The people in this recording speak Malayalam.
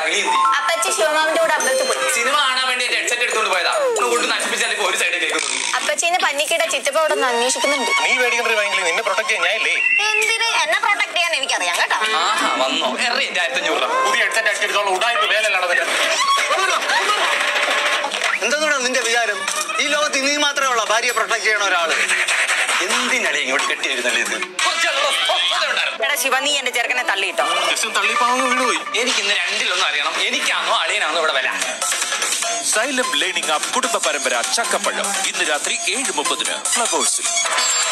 നീ എന്തി അപ്പച്ചി ശിവമാമിന്റെ കൂടെ അമ്പലത്തിൽ പോയി സിനിമ കാണാൻ വേണ്ടി ഹെഡ്സെറ്റ് എടുത്തോണ്ട് പോയതാ ഒന്ന് കൊണ്ട് നശിപ്പിച്ചാൽ ഇപ്പൊ ഒരു സൈഡ് കേൾക്കുന്നു അപ്പച്ചീനെ പന്നിക്കിട ചിറ്റപ്പ അവിടെ നിന്ന് അന്വേഷിക്കുന്നുണ്ട് നീ മേടിക്കുന്ന വാങ്ങില്ല നിന്നെ പ്രൊട്ടക്ട് ചെയ്യാൻ ഞാനില്ലേ എന്തിന് എന്നെ പ്രൊട്ടക്ട് ചെയ്യാൻ എനിക്കറിയാം കേട്ടോ ആഹാ വന്നോ എറി എന്റെ ആയിരത്തി അഞ്ഞൂറ് രൂപ പുതിയ ഹെഡ്സെറ്റ് അടിച്ചെടുത്തോളം ഉടായ്പ വേലല്ലാതെ നിന്റെ എന്താ നിന്റെ വിചാരം ഈ ലോകത്ത് നീ മാത്രമേ ഉള്ള ഭാര്യയെ പ്രൊട്ടക്ട് ചെയ്യണ ഒരാള് എന്തിനാണ് ഇങ്ങോട്ട് കെട്ടി എഴുന്നള്ളി ഇത് എടാ ശിവ നീ എന്റെ ചെറുക്കനെ തള്ളിയിട്ടോ ജസ്റ്റ് തള്ളിപ്പാങ്ങ് വീണുപോയി എനിക്ക് ഇന്ന് രണ്ടിലൊന്നും അറിയണം എനിക്കാണോ അളിയനാണോ ഇവിടെ വില സൈലം ലേണിംഗ് ആപ്പ് കുടുംബ പരമ്പര ചക്കപ്പഴം ഇന്ന് രാത്രി ഏഴ് മുപ്പതിന് ഫ്ലവേഴ്സിൽ